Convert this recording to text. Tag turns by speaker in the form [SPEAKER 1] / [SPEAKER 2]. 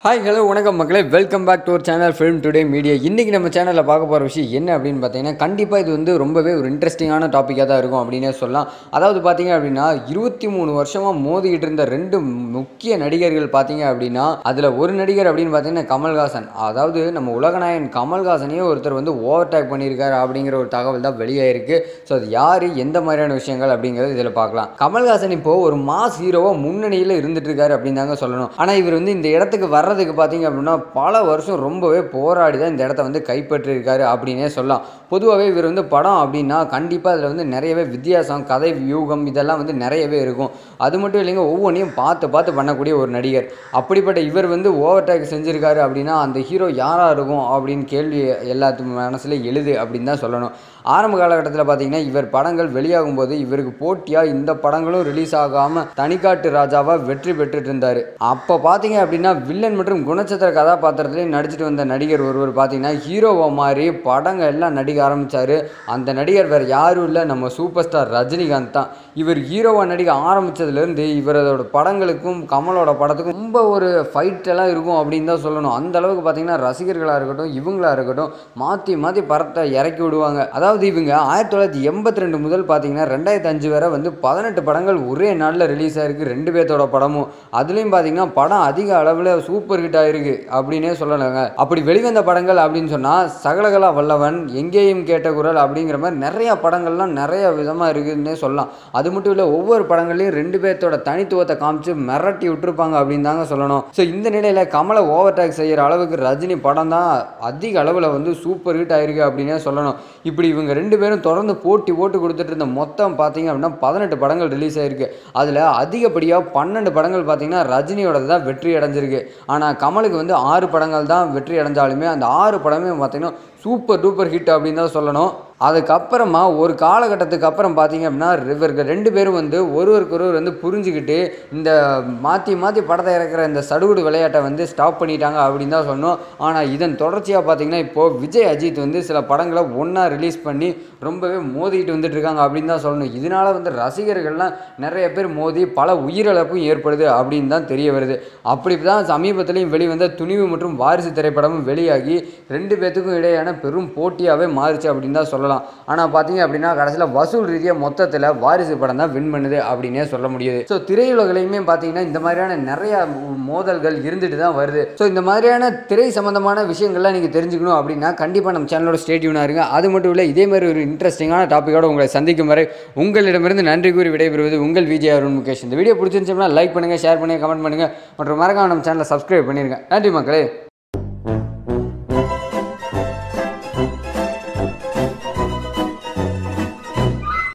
[SPEAKER 1] hi hello வணக்கம் மக்களே welcome back to ஒரு சேனல் ஃபிலிம் டுடே மீடியா இன்றைக்கி நம்ம சேனலில் பார்க்க போகிற விஷயம் என்ன அப்படின்னு பார்த்தீங்கன்னா கண்டிப்பாக இது வந்து ரொம்பவே ஒரு இன்ட்ரெஸ்டிங்கான டாப்பிக்காக தான் இருக்கும் அப்படின்னே சொல்லலாம் அதாவது பார்த்தீங்க அப்படின்னா இருபத்தி மூணு வருஷமாக மோதிக்கிட்டு இருந்த ரெண்டு முக்கிய நடிகர்கள் பார்த்தீங்க அப்படின்னா அதில் ஒரு நடிகர் அப்படின்னு பார்த்தீங்கன்னா கமல்ஹாசன் அதாவது நம்ம உலகநாயகன் கமல்ஹாசனையே ஒருத்தர் வந்து ஓவர் டேக் பண்ணியிருக்காரு அப்படிங்கிற ஒரு தகவல் தான் வெளியாயிருக்கு ஸோ அது யார் எந்த மாதிரியான விஷயங்கள் அப்படிங்கிறது இதில் பார்க்கலாம் கமல்ஹாசன் இப்போ ஒரு மாஸ் ஹீரோவாக முன்னணியில் இருந்துட்டு இருக்காரு அப்படின்னு தாங்க சொல்லணும் ஆனால் இவர் வந்து இந்த இடத்துக்கு வர்றதுக்கு பார்த்தீங்க அப்படின்னா பல வருஷம் ரொம்பவே போராடி தான் இந்த இடத்த வந்து கைப்பற்றியிருக்காரு அப்படின்னே சொல்லலாம் பொதுவாகவே இவர் வந்து படம் அப்படின்னா கண்டிப்பாக அதில் வந்து நிறையவே வித்தியாசம் கதை வியூகம் இதெல்லாம் வந்து நிறையவே இருக்கும் அது மட்டும் இல்லைங்க ஒவ்வொன்றையும் பார்த்து பார்த்து பண்ணக்கூடிய ஒரு நடிகர் அப்படிப்பட்ட இவர் வந்து ஓவர்டேக் செஞ்சுருக்காரு அப்படின்னா அந்த ஹீரோ யாராக இருக்கும் அப்படின்னு கேள்வி எல்லாத்து மனசுல எழுது அப்படின்னு தான் சொல்லணும் ஆரம்ப காலகட்டத்தில் பார்த்தீங்கன்னா இவர் படங்கள் வெளியாகும் போது இவருக்கு போட்டியாக இந்த படங்களும் ரிலீஸ் ஆகாமல் தனிக்காட்டு ராஜாவாக வெற்றி பெற்றுட்டு இருந்தார் அப்போ பார்த்தீங்க அப்படின்னா வில்லன் மற்றும் குணச்சித்திர கதாபாத்திரத்திலையும் நடிச்சிட்டு வந்த நடிகர் ஒருவர் பார்த்தீங்கன்னா ஹீரோவை மாதிரி படங்கள் எல்லாம் நடிக்க ஆரம்பித்தார் அந்த நடிகர் வேறு யாரும் இல்லை நம்ம சூப்பர் ஸ்டார் ரஜினிகாந்த் தான் இவர் ஹீரோவாக நடிக்க ஆரம்பித்ததுலேருந்து இவரோட படங்களுக்கும் கமலோட படத்துக்கும் ரொம்ப ஒரு ஃபைட் எல்லாம் இருக்கும் அப்படின்னு தான் சொல்லணும் அந்த அளவுக்கு பார்த்தீங்கன்னா ரசிகர்களாக இருக்கட்டும் இவங்களா இருக்கட்டும் மாற்றி மாற்றி படத்தை இறக்கி விடுவாங்க அதாவது இவங்க ஆயிரத்தி தொள்ளாயிரத்தி எண்பத்தி ரெண்டு முதல் பார்த்தீங்கன்னா ரெண்டாயிரத்தி அஞ்சு வரை வந்து பதினெட்டு படங்கள் ஒரே நாளில் ரிலீஸ் ஆயிருக்கு ரெண்டு பேர்த்தோட படமும் அதுலேயும் பார்த்தீங்கன்னா படம் அதிக அளவில் சூப்பர் ஹிட் ஆயிருக்கு அப்படின்னே சொல்லலாங்க அப்படி வெளிவந்த படங்கள் அப்படின்னு சொன்னால் சகலகலா வல்லவன் எங்கேயும் கேட்ட குரல் அப்படிங்கிற மாதிரி நிறைய படங்கள்லாம் நிறைய விதமாக இருக்குதுன்னே சொல்லலாம் அது மட்டும் இல்லை ஒவ்வொரு படங்கள்லையும் ரெண்டு பேர்த்தோட தனித்துவத்தை காமிச்சு மிரட்டி விட்டுருப்பாங்க அப்படின்னு தாங்க சொல்லணும் ஸோ இந்த நிலையில் கமலை ஓவர்டேக் செய்கிற அளவுக்கு ரஜினி படம் தான் அதிக அளவில் வந்து சூப்பர் ஹிட் ஆயிருக்கு அப்படின்னே சொல்லணும் இப்படி இவங்க ரெண்டு பேரும் தொடர்ந்து போட்டி போட்டு கொடுத்துட்டு இருந்த மொத்தம் பார்த்தீங்க அப்படின்னா பதினெட்டு படங்கள் ரிலீஸ் ஆயிருக்கு அதில் அதிகப்படியாக பன்னெண்டு படங்கள் பார்த்தீங்கன்னா ரஜினியோட தான் வெற்றி அடைஞ்சிருக்கு ஆனால் கமலுக்கு வந்து ஆறு படங்கள் தான் வெற்றி அடைஞ்சாலுமே அந்த ஆறு படமே பார்த்தீங்கன்னா சூப்பர் டூப்பர் ஹிட் அப்படின்னு தான் சொல்லணும் அதுக்கப்புறமா ஒரு காலகட்டத்துக்கு அப்புறம் பார்த்தீங்க அப்படின்னா இவர்கள் ரெண்டு பேரும் வந்து ஒருவருக்கொருவர் வந்து புரிஞ்சுக்கிட்டு இந்த மாற்றி மாற்றி படத்தை இறக்குற இந்த சடுகுடு விளையாட்டை வந்து ஸ்டாப் பண்ணிட்டாங்க அப்படின்னு தான் சொன்னோம் ஆனால் இதன் தொடர்ச்சியாக பார்த்தீங்கன்னா இப்போது விஜய் அஜித் வந்து சில படங்களை ஒன்றா ரிலீஸ் பண்ணி ரொம்பவே மோதிக்கிட்டு வந்துட்டு இருக்காங்க அப்படின்னு தான் சொல்லணும் இதனால வந்து ரசிகர்கள்லாம் நிறைய பேர் மோதி பல உயிரிழப்பும் ஏற்படுது அப்படின்னு தான் தெரிய வருது அப்படி தான் சமீபத்திலையும் வெளிவந்த துணிவு மற்றும் வாரிசு திரைப்படமும் வெளியாகி ரெண்டு பேத்துக்கும் இடையான பெரும் போட்டியாகவே மாறுச்சு அப்படின்னு தான் சொல்லலாம் ஆனால் பார்த்தீங்க அப்படின்னா கடைசியில் வசூல் ரீதியாக மொத்தத்தில் வாரிசு படம் தான் வின் பண்ணுது அப்படின்னே சொல்ல முடியுது ஸோ திரையுலகிலையுமே பார்த்தீங்கன்னா இந்த மாதிரியான நிறைய மோதல்கள் இருந்துட்டு தான் வருது ஸோ இந்த மாதிரியான திரை சம்பந்தமான விஷயங்கள்லாம் நீங்கள் தெரிஞ்சுக்கணும் அப்படின்னா கண்டிப்பாக நம்ம சேனலோட ஸ்டேட்யூனாக இருங்க அது மட்டும் இல்லை இதே மாதிரி ஒரு இன்ட்ரெஸ்டிங்கான டாப்பிக்கோட உங்களை சந்திக்கும் வரை உங்களிடமிருந்து நன்றி கூறி விடைபெறுவது உங்கள் விஜய் அருண் முகேஷ் இந்த வீடியோ பிடிச்சிருந்துச்சுன்னா லைக் பண்ணுங்கள் ஷேர் பண்ணுங்கள் கமெண்ட் பண்ணுங்கள் மற்றும் மறக்காம நம்ம சேனலை சப்ஸ்கிரைப் பண்ணிருங்க நன்றி மக்களே